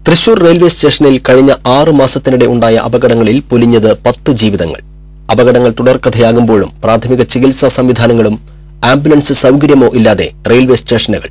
Thrissur railway സ്റ്റേഷനിൽ കഴിഞ്ഞ ആറു മാസത്തിനിടെ ഉണ്ടായ അപകടങ്ങളിൽ പൊലിഞ്ഞത് പത്ത് ജീവിതങ്ങൾ അപകടങ്ങൾ തുടർക്കഥയാകുമ്പോഴും പ്രാഥമിക ചികിത്സാ സംവിധാനങ്ങളും ആംബുലൻസ് സൗകര്യമോ ഇല്ലാതെ റെയിൽവേ സ്റ്റേഷനുകൾ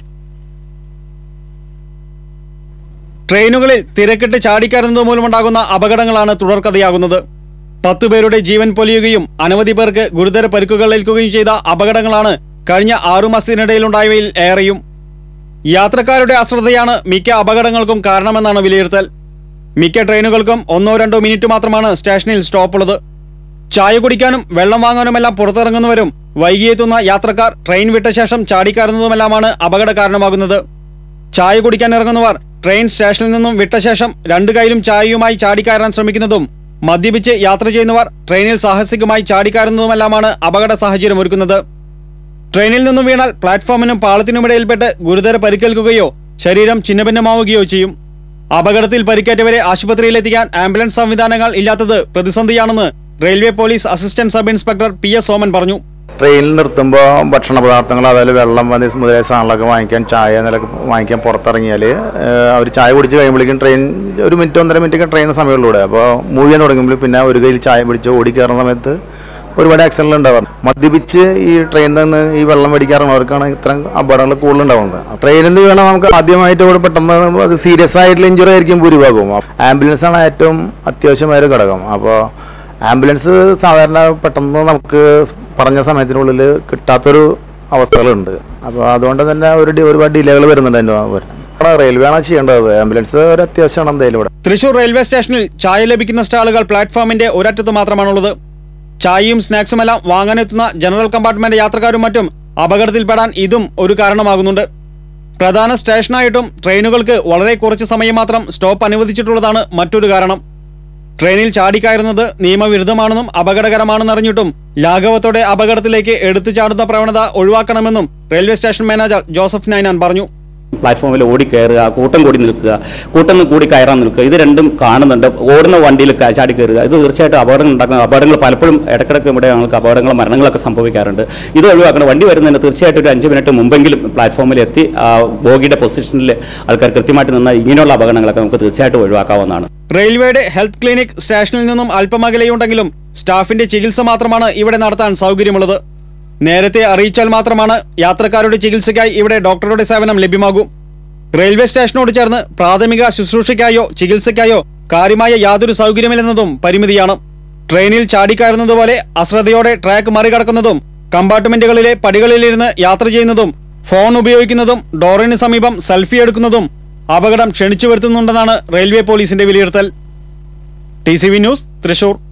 ട്രെയിനുകളിൽ തിരക്കിട്ട് ചാടിക്കയറുന്നത് മൂലമുണ്ടാകുന്ന അപകടങ്ങളാണ് തുടർക്കഥയാകുന്നത് പത്തു പേരുടെ ജീവൻ പൊലിയുകയും അനവധി പേർക്ക് ഗുരുതര പരിക്കുകൾ ഏൽക്കുകയും ചെയ്ത അപകടങ്ങളാണ് കഴിഞ്ഞ ആറു മാസത്തിനിടയിലുണ്ടായവയിൽ ഏറെയും യാത്രക്കാരുടെ അശ്രദ്ധയാണ് മിക്ക അപകടങ്ങൾക്കും കാരണമെന്നാണ് വിലയിരുത്തൽ മിക്ക ട്രെയിനുകൾക്കും ഒന്നോ രണ്ടോ മിനിറ്റ് മാത്രമാണ് സ്റ്റേഷനിൽ സ്റ്റോപ്പുള്ളത് ചായ കുടിക്കാനും വെള്ളം വാങ്ങാനുമെല്ലാം പുറത്തിറങ്ങുന്നവരും വൈകിയെത്തുന്ന യാത്രക്കാർ ട്രെയിൻ വിട്ട ശേഷം ചാടിക്കയറുന്നതുമെല്ലാമാണ് അപകട കാരണമാകുന്നത് ചായ കുടിക്കാൻ ഇറങ്ങുന്നവർ ട്രെയിൻ സ്റ്റേഷനിൽ നിന്നും വിട്ട ശേഷം രണ്ടു കൈയിലും ചായയുമായി ചാടിക്കയറാൻ ശ്രമിക്കുന്നതും മദ്യപിച്ച് യാത്ര ചെയ്യുന്നവർ ട്രെയിനിൽ സാഹസികമായി ചാടിക്കയറുന്നതുമെല്ലാമാണ് അപകട സാഹചര്യം ഒരുക്കുന്നത് ട്രെയിനിൽ നിന്നും വീണാൽ പ്ലാറ്റ്ഫോമിനും പാളത്തിനുമിടയിൽപ്പെട്ട് ഗുരുതര പരിക്കേൽക്കുകയോ ശരീരം ഛിന്നഭിന്നമാവുകയോ ചെയ്യും അപകടത്തിൽ പരിക്കേറ്റവരെ ആശുപത്രിയിലെത്തിക്കാൻ ആംബുലൻസ് സംവിധാനങ്ങൾ ഇല്ലാത്തത് പ്രതിസന്ധിയാണെന്ന് railway police assistant sub inspector P S Soman പറഞ്ഞു ട്രെയിനിൽ നിർത്തുമ്പോൾ ഭക്ഷണ പദാർത്ഥങ്ങൾ അതായത് വെള്ളം വന്ന് മുതലായ സാധനങ്ങളൊക്കെ വാങ്ങിക്കാൻ ചായ നിലക്ക് വാങ്ങിക്കാൻ പുറത്തിറങ്ങിയാൽ അവർ ചായ കുടിച്ച് കഴിയുമ്പോഴേക്കും ട്രെയിൻ ഒരു മിനിറ്റ് ഒന്നര മിനിറ്റൊക്കെ ട്രെയിൻ സമയമുള്ളൂടെ അപ്പോൾ മൂവ് ചെയ്യാൻ തുടങ്ങുമ്പോൾ പിന്നെ ഒരു കയ്യിൽ ചായ പിടിച്ച് ഓടിക്കയറുന്ന സമയത്ത് ഒരുപാട് ആക്സിഡന്റ് ഉണ്ടാവാറ് മദ്യപിച്ച് ഈ ട്രെയിനിൽ നിന്ന് ഈ വെള്ളം മേടിക്കാറുള്ളവർക്കാണ് ഇത്തരം അപകടങ്ങൾ കൂടുതൽ ഉണ്ടാവുന്നത് ട്രെയിനിൽ നിന്ന് വീണാൽ നമുക്ക് ആദ്യമായിട്ട് ഇവിടെ പെട്ടെന്ന് അത് സീരിയസ് ആയിട്ടുള്ള ഇഞ്ചുറി ആയിരിക്കും ഭൂരിഭാഗവും ആംബുലൻസ് ആണ് ഏറ്റവും അത്യാവശ്യമായ ഒരു ഘടകം അപ്പോൾ ആംബുലൻസ് സാധാരണ പെട്ടെന്ന് നമുക്ക് പറഞ്ഞ സമയത്തിനുള്ളിൽ കിട്ടാത്തൊരു അവസ്ഥകളുണ്ട് അപ്പോൾ അതുകൊണ്ട് തന്നെ ഒരു ഡി- ഒരുപാട് ഡിലേകൾ വരുന്നുണ്ട് അതിൻ്റെ റെയിൽവേ ആണ് ചെയ്യേണ്ടത് ആംബുലൻസ് ഒരു അത്യാവശ്യമാണ് എന്തായാലും ഇവിടെ തൃശൂർ റെയിൽവേ സ്റ്റേഷനിൽ ചായ ലഭിക്കുന്ന സ്റ്റാളുകൾ പ്ലാറ്റ്ഫോമിന്റെ ഒരറ്റത്ത് മാത്രമാണുള്ളത് ചായയും സ്നാക്സുമെല്ലാം വാങ്ങാനെത്തുന്ന ജനറൽ കമ്പാർട്ട്മെന്റ് യാത്രക്കാരും മറ്റും അപകടത്തിൽപ്പെടാൻ ഇതും ഒരു കാരണമാകുന്നുണ്ട് പ്രധാന സ്റ്റേഷനായിട്ടും ട്രെയിനുകൾക്ക് വളരെ കുറച്ച് സമയം മാത്രം സ്റ്റോപ്പ് അനുവദിച്ചിട്ടുള്ളതാണ് മറ്റൊരു കാരണം ട്രെയിനിൽ ചാടിക്കയറുന്നത് നിയമവിരുദ്ധമാണെന്നും അപകടകരമാണെന്നറിഞ്ഞിട്ടും ലാഘവത്തോടെ അപകടത്തിലേക്ക് എടുത്തു ചാടുന്ന പ്രവണത ഒഴിവാക്കണമെന്നും railway station manager Joseph Ninan പറഞ്ഞു പ്ലാറ്റ്ഫോമിൽ ഓടിക്കയറുക കൂട്ടം കൂടി നിൽക്കുക കൂട്ടം കൂടി കയറാൻ നിൽക്കുക ഇത് രണ്ടും കാണുന്നുണ്ട് ഓടുന്ന വണ്ടിയിൽ ക- ചാടി കയറുക ഇത് തീർച്ചയായിട്ടും അപകടങ്ങൾ ഉണ്ടാക്കുന്ന അപകടങ്ങൾ പലപ്പോഴും ഇടക്കിടക്ക് ഇവിടെ ഞങ്ങൾക്ക് അപകടങ്ങളും മരണങ്ങളൊക്കെ സംഭവിക്കാറുണ്ട് ഇത് ഒഴിവാക്കണം വണ്ടി വരുന്നതിന് തീർച്ചയായിട്ടും ഒരു അഞ്ച് മിനിറ്റ് മുമ്പെങ്കിലും പ്ലാറ്റ്ഫോമിൽ എത്തി ആ ബോഗിയുടെ പൊസിഷനിൽ ആൾക്കാർ കൃത്യമായിട്ട് നിന്നാൽ ഇങ്ങനെയുള്ള അപകടങ്ങളൊക്കെ നമുക്ക് തീർച്ചയായിട്ടും ഒഴിവാക്കാവുന്നതാണ് റെയിൽവേയുടെ ഹെൽത്ത് ക്ലിനിക് സ്റ്റേഷനിൽ നിന്നും അല്പം അകലെയുണ്ടെങ്കിലും സ്റ്റാഫിന്റെ ചികിത്സ മാത്രമാണ് ഇവിടെ നടത്താൻ സൗകര്യമുള്ളത് നേരത്തെ അറിയിച്ചാൽ മാത്രമാണ് യാത്രക്കാരുടെ ചികിത്സയ്ക്കായി ഇവിടെ ഡോക്ടറുടെ സേവനം ലഭ്യമാകൂ റെയിൽവേ സ്റ്റേഷനോട് ചേർന്ന് പ്രാഥമിക ശുശ്രൂഷയ്ക്കായോ ചികിത്സയ്ക്കായോ കാര്യമായ യാതൊരു സൗകര്യമില്ലെന്നതും പരിമിതിയാണ് ട്രെയിനിൽ ചാടിക്കയറുന്നതുപോലെ അശ്രദ്ധയോടെ ട്രാക്ക് മറികടക്കുന്നതും കമ്പാർട്ട്മെന്റുകളിലെ പടികളിലിരുന്ന് യാത്ര ചെയ്യുന്നതും ഫോൺ ഉപയോഗിക്കുന്നതും ഡോറിന് സമീപം സെൽഫി എടുക്കുന്നതും അപകടം ക്ഷണിച്ചു വരുത്തുന്നുണ്ടെന്നാണ് റെയിൽവേ പോലീസിന്റെ വിലയിരുത്തൽ T C V news Thrissur